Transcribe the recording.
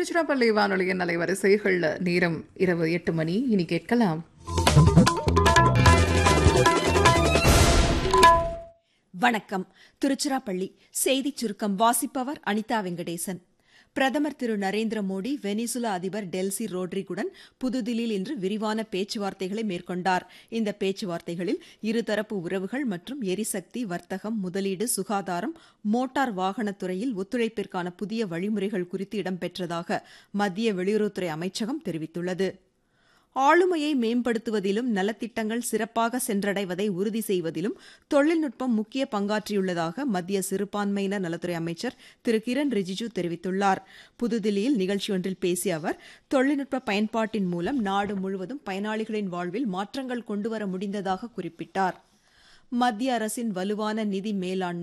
திருச்சிராப்பள்ளி வானொலியின் அலைவரிசைகள் நேரம் இரவு எட்டு மணி இனி கேட்கலாம் வணக்கம் திருச்சிராப்பள்ளி செய்திச் சுருக்கம் வாசிப்பவர் அனிதா வெங்கடேசன் பிரதமர் திரு நரேந்திர மோடி வெனிசுலா அதிபர் டெல்சி ரோட்ரிகுடன் புதுதில்லியில் இன்று விரிவான பேச்சுவார்த்தைகளை மேற்கொண்டார் இந்த பேச்சுவார்த்தைகளில் இருதரப்பு உறவுகள் மற்றும் எரிசக்தி வர்த்தகம் முதலீடு சுகாதாரம் மோட்டார் வாகனத் துறையில் ஒத்துழைப்பிற்கான புதிய வழிமுறைகள் குறித்து இடம்பெற்றதாக மத்திய வெளியுறவுத்துறை அமைச்சகம் தெரிவித்துள்ளது ஆளுமையை மேம்படுத்துவதிலும் நலத்திட்டங்கள் சிறப்பாக சென்றடைவதை உறுதி செய்வதிலும் தொழில்நுட்பம் முக்கிய பங்காற்றியுள்ளதாக மத்திய சிறுபான்மையினர் நலத்துறை அமைச்சர் திரு கிரண் ரிஜிஜு தெரிவித்துள்ளார் புதுதில்லியில் நிகழ்ச்சியொன்றில் பேசிய அவர் தொழில்நுட்ப பயன்பாட்டின் மூலம் நாடு முழுவதும் பயனாளிகளின் வாழ்வில் மாற்றங்கள் கொண்டுவர முடிந்ததாக குறிப்பிட்டார் மத்திய அரசின் வலுவான நிதி மேலாண்மை